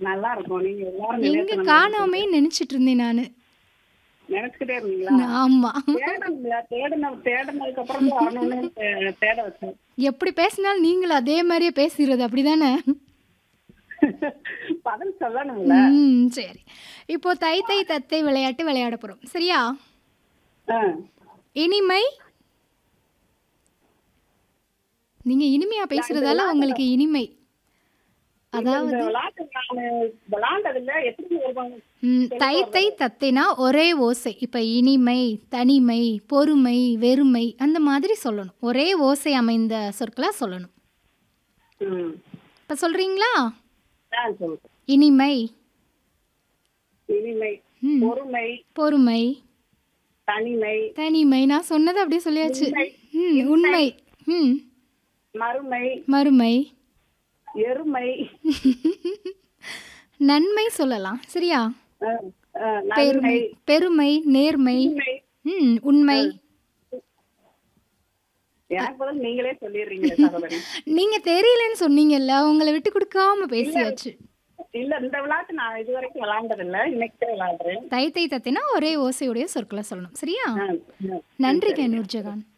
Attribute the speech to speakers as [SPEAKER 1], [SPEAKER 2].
[SPEAKER 1] நல்லா இருக்கும் நீங்க எல்லாரும்
[SPEAKER 2] எங்க
[SPEAKER 1] நினைக்கணும்
[SPEAKER 2] காணாமே நினைச்சிட்டு இருந்தேன் நானு
[SPEAKER 1] நினைச்சுக்கிட்டே இருந்தீங்களா
[SPEAKER 2] ஆமா
[SPEAKER 1] தேடணுங்களா தேடின தேடினதுக்கு அப்புறம் தான் வரணும்னு தே- தேட வச்சேன்
[SPEAKER 2] எப்படி பேசினாலும் நீங்களும் அதே மாதிரியே பேசிடுறது அப்படிதானே
[SPEAKER 1] பதில் சொல்லணும்ல
[SPEAKER 2] ம் சரி இப்போ தை தை தத்தை விளையாட்டு விளையாட போறோம் சரியா
[SPEAKER 1] ஆ.
[SPEAKER 2] இனிமை நீங்க இனிமையா பேசுறதால உங்களுக்கு இனிமை அதாவது
[SPEAKER 1] இந்த விளையாட்டு நானு விளையாண்டதில்ல எப்படி வருவாங்க
[SPEAKER 2] ம், தை தை தத்தைனா ஒரே ஓசை இப்போ இனிமை தனிமை பொறுமை வெறுமை அந்த மாதிரி சொல்லணும் ஒரே ஓசை அமைந்த சொற்களாக சொல்லணும்
[SPEAKER 1] ம்
[SPEAKER 2] இப்போ சொல்றீங்களா
[SPEAKER 1] ஆ சொல்லுங்க
[SPEAKER 2] இனிமை
[SPEAKER 1] இனிமை
[SPEAKER 2] ம்.
[SPEAKER 1] பொறுமை
[SPEAKER 2] பொறுமை
[SPEAKER 1] தனிமை
[SPEAKER 2] தனிமை நான் சொன்னது அப்படியே சொல்லியாச்சு ம் உண்மை ம்
[SPEAKER 1] மறுமை
[SPEAKER 2] மறுமை
[SPEAKER 1] எருமை
[SPEAKER 2] நன்மை சொல்லலாம் சரியா
[SPEAKER 1] ஆ, ஆ,
[SPEAKER 2] பெருமை
[SPEAKER 1] நன்மை
[SPEAKER 2] பெருமை நேர்மை
[SPEAKER 1] உண்மை.
[SPEAKER 2] ம் உண்மை
[SPEAKER 1] எனக்கு பதில் நீங்களே சொல்லிடுறீங்க சகோதரி
[SPEAKER 2] நீங்க தெரியலன்னு சொன்னீங்கல்ல உங்களை விட்டு கொடுக்காம பேசியாச்சு
[SPEAKER 1] இல்ல இந்த விளையாட்டு நான் இது வரைக்கும் விளையாண்டதில்ல இன்னைக்கு தான் விளையாடுறேன்
[SPEAKER 2] தை தை தத்தைனா ஒரே ஓசையுடைய சொற்களை சொல்லணும் சரியா
[SPEAKER 1] ஆ, ஆ.
[SPEAKER 2] நன்றிங்க நூர்ஜகான்